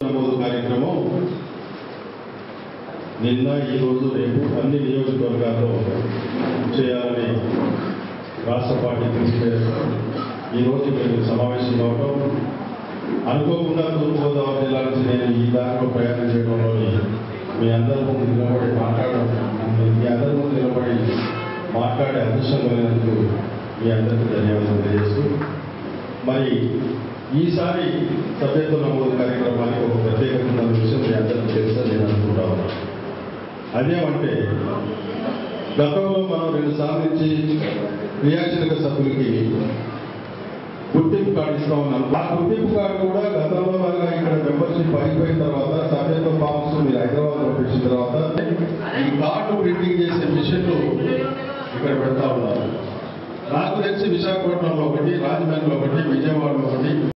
నమోదు కార్యక్రమం నిన్న ఈ రోజు రేపు అన్ని నియోజకవర్గాల్లో చేయాలని రాష్ట్ర పార్టీ తీసుకెళ్ళారు ఈ రోజు మేము సమావేశం అవడం అనుకోకుండా తూర్పుగోదావరి జిల్లా నుంచి నేను ఈ దారిలో ప్రయాణం చేయడంలో మీ అందరి ముందు నిలబడి మాట్లాడడం మీ అందరి ముందు నిలబడి మాట్లాడే అదృష్టం కలిగినందుకు మీ అందరికీ ధన్యవాదాలు తెలియజేస్తూ మరి ఈసారి సభ్యత్వ నమోదు కార్యక్రమానికి ఒక ప్రత్యేకత ఉన్న విషయం మీ అందరికీ తెలుసని నేను అనుకుంటా ఉన్నాను అదేమంటే గతంలో మనం రెండు సార్లు నుంచి క్రియాశీలక సభ్యులకి గుర్తింపు కార్డు ఇస్తా ఉన్నాం ఆ గుర్తింపు కార్డు కూడా గతంలో లాగా ఇక్కడ మెంబర్షిప్ అయిపోయిన తర్వాత సభ్యత్వ ఫామ్స్ మీరు హైదరాబాద్ పంపించిన తర్వాత ఈ కార్డు ప్రింటింగ్ చేసే మిషన్లు ఇక్కడ పెడతా ఉన్నారు నాకు తెలిసి విశాఖపట్నంలో ఒకటి రాజమండ్రిలో ఒకటి విజయవాడలో ఒకటి